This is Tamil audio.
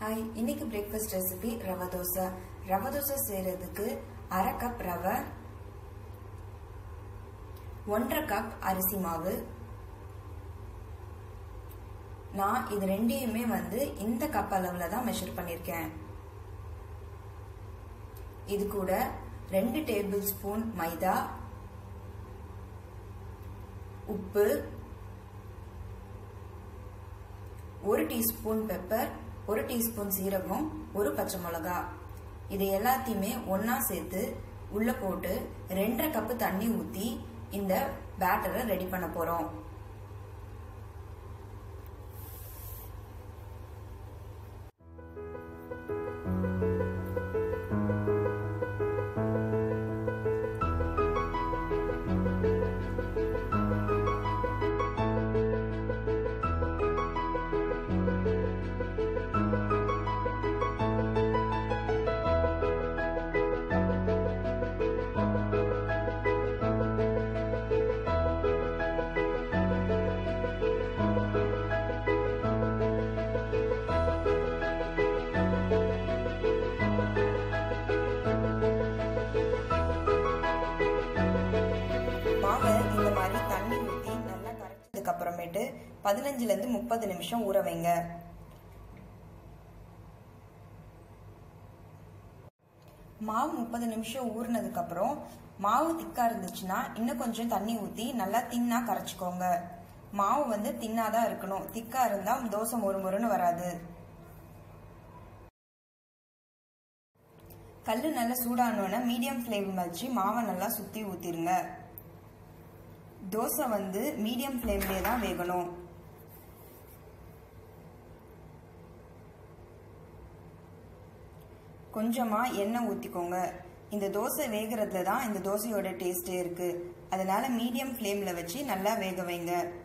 ஹாய் இன்னைக்கு பிரேக்ஃபாஸ்ட் ரெசிபி ரவை தோசை ரவை தோசை செய்யறதுக்கு அரை கப் ரவை ஒன்றரை கப் அரிசி மாவு நான் இது ரெண்டையுமே வந்து இந்த கப் அளவுல தான் மெஷர் பண்ணியிருக்கேன் இது கூட ரெண்டு டேபிள் ஸ்பூன் மைதா உப்பு ஒரு டீஸ்பூன் பெப்பர் ஒரு டீஸ்பூன் சீரகம் ஒரு பச்சை மிளகா இது எல்லாத்தையுமே ஒன்னா சேர்த்து உள்ள போட்டு ரெண்டரை கப்பு தண்ணி ஊத்தி இந்த பேட்டரை ரெடி பண்ண போறோம் மாவை இந்த மாதிரி தண்ணி ஊற்றி நல்லா கரைச்சதுக்கு அப்புறமேட்டு பதினஞ்சுல இருந்து முப்பது நிமிஷம் ஊற வைங்க மாவு முப்பது நிமிஷம் ஊறினதுக்கு அப்புறம் மாவு திக்கா இருந்துச்சுன்னா இன்னும் கொஞ்சம் தண்ணி ஊற்றி நல்லா தின்னா கரைச்சிக்கோங்க மாவு வந்து தின்னாதான் இருக்கணும் திக்கா இருந்தா தோசை மொறு மொறுன்னு வராது கல் நல்லா சூடானோன்னு மீடியம் ஃப்ளேம் வச்சு மாவை நல்லா சுற்றி ஊற்றிருங்க தோசை வந்து மீடியம் ஃப்ளேம்லேயே தான் வேகணும் கொஞ்சமாக எண்ணெய் ஊற்றிக்கோங்க இந்த தோசை வேகிறதுல தான் இந்த தோசையோட டேஸ்ட்டே இருக்குது அதனால மீடியம் ஃப்ளேமில் வச்சு நல்லா வேக வைங்க